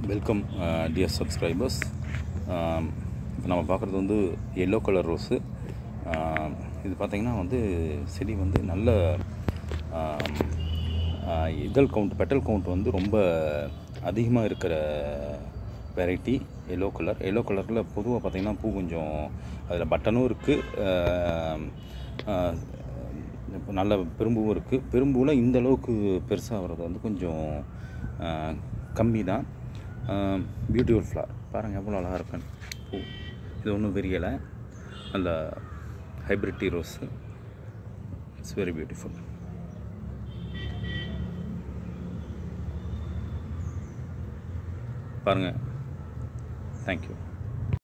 welcome dear subscribers இப்போ நம்ம பார்க்குறது வந்து எல்லோ கலர் ரோஸு இது பார்த்திங்கன்னா வந்து செடி வந்து நல்ல ஆம், ஆஹ், இதழ் கவுண்ட் பெட்டல் கவுண்ட் வந்து ரொம்ப அதிகமாக இருக்கிற வெரைட்டி எல்லோ கலர் எல்லோ கலரில் பொதுவாக பார்த்திங்கன்னா பூ கொஞ்சம் அதில் பட்டனும் இருக்குது இப்போ நல்ல பெரும்பூவும் இருக்குது பெரும்பூவில் இந்த அளவுக்கு பெருசாக வர்றது வந்து கொஞ்சம் கம்மி தான் பியூட்டிஃபுல் ஃப்ளார் பாருங்கள் எவ்வளோ அழகாக இருக்குன்னு பூ இது ஒன்றும் விரியலை நல்ல hybrid tea rose it's very beautiful பாருங்கள் தேங்க்யூ